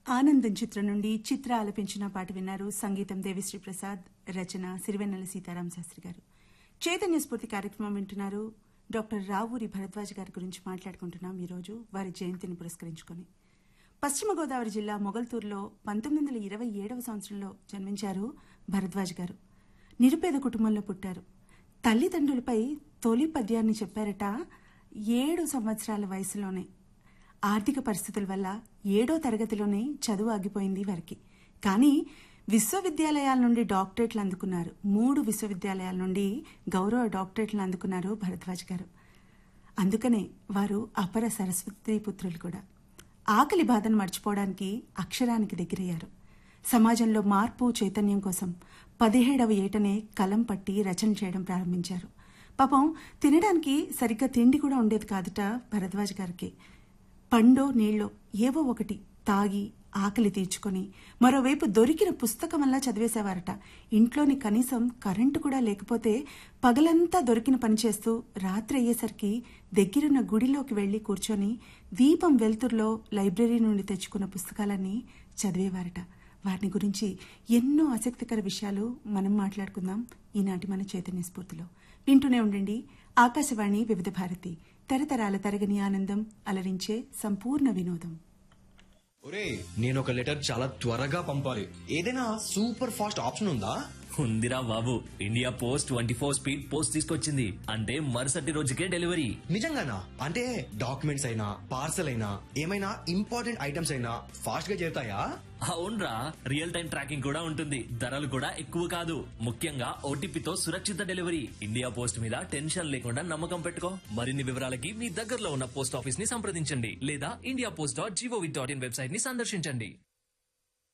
ఆనందం చిత్రం నుండి చిత్ర ఆలపించిన పాట విన్నారు సంగీతం దేవిశ్రీ ప్రసాద్ రచన సిరివెన్నెల సీతారాం శాస్త్రి గారు చైతన్య స్ఫూర్తి కార్యక్రమం వింటున్నారు డాక్టర్ రావూరి భరద్వాజ్ గారి గురించి మాట్లాడుకుంటున్నాం ఈరోజు వారి జయంతిని పురస్కరించుకొని పశ్చిమ గోదావరి జిల్లా మొగల్తూరులో పంతొమ్మిది వందల ఇరవై ఏడవ సంవత్సరంలో జన్మించారు భరద్వాజ్ గారు నిరుపేద కుటుంబంలో పుట్టారు తల్లిదండ్రులపై తొలి పద్యాన్ని చెప్పారట ఏడు సంవత్సరాల వయసులోనే ఆర్థిక పరిస్థితుల వల్ల ఏడో తరగతిలోనే చదువు ఆగిపోయింది వారికి కానీ విశ్వవిద్యాలయాల నుండి డాక్టరేట్లు అందుకున్నారు మూడు విశ్వవిద్యాలయాల నుండి గౌరవ డాక్టరేట్లు అందుకున్నారు భరద్వాజ్ గారు అందుకనే వారు అపర సరస్వతి పుత్రులు కూడా ఆకలి బాధను మర్చిపోవడానికి అక్షరానికి దగ్గరయ్యారు సమాజంలో మార్పు చైతన్యం కోసం పదిహేడవ ఏటనే కలం పట్టి రచన చేయడం ప్రారంభించారు పాపం తినడానికి సరిగ్గా తిండి కూడా ఉండేది కాదుట భరద్వాజ్ గారికి పండో నీళ్ళో ఏవో ఒకటి తాగి ఆకలి తీర్చుకొని మరోవైపు దొరికిన పుస్తకమల్లా చదివేసేవారట ఇంట్లోని కనీసం కరెంటు కూడా లేకపోతే పగలంతా దొరికిన పని చేస్తూ రాత్రి అయ్యేసరికి దగ్గరున్న గుడిలోకి వెళ్లి కూర్చొని దీపం వెలుతురులో లైబ్రరీ నుండి తెచ్చుకున్న పుస్తకాలన్నీ చదివేవారట వారిని గురించి ఎన్నో ఆసక్తికర విషయాలు మనం మాట్లాడుకుందాం ఈనాటి మన చైతన్య స్ఫూర్తిలో వింటూనే ఉండండి ఆకాశవాణి వివిధ భారతి తరతరాల తరగని ఆనందం అలరించే సంపూర్ణ వినోదం ఒరే నేను ఒక లెటర్ చాలా త్వరగా పంపాలి ఏదైనా సూపర్ ఫాస్ట్ ఆప్షన్ ఉందా ఉందిరా బాబు India post twenty four speed post తీసుకొచ్చింది అంటే మరుసటి రోజుకే డెలివరీ నిజంగానా అంటే డాక్యుమెంట్స్ అయినా పార్సల్ అయినా ఏమైనా ఇంపార్టెంట్ ఐటమ్స్ అయినా ఫాస్ట్ గా చేరుతాయా అవునరా రియల్ టైం ట్రాకింగ్ కూడా ఉంటుంది ధరలు కూడా ఎక్కువ కాదు ముఖ్యంగా ఓటీపీతో సురక్షిత డెలివరీ ఇండియా పోస్ట్ మీద టెన్షన్ లేకుండా నమ్మకం పెట్టుకో మరిన్ని వివరాలకి మీ దగ్గరలో ఉన్న పోస్ట్ ఆఫీస్ ని సంప్రదించండి లేదా India post dot G O V dot in website ని సందర్శించండి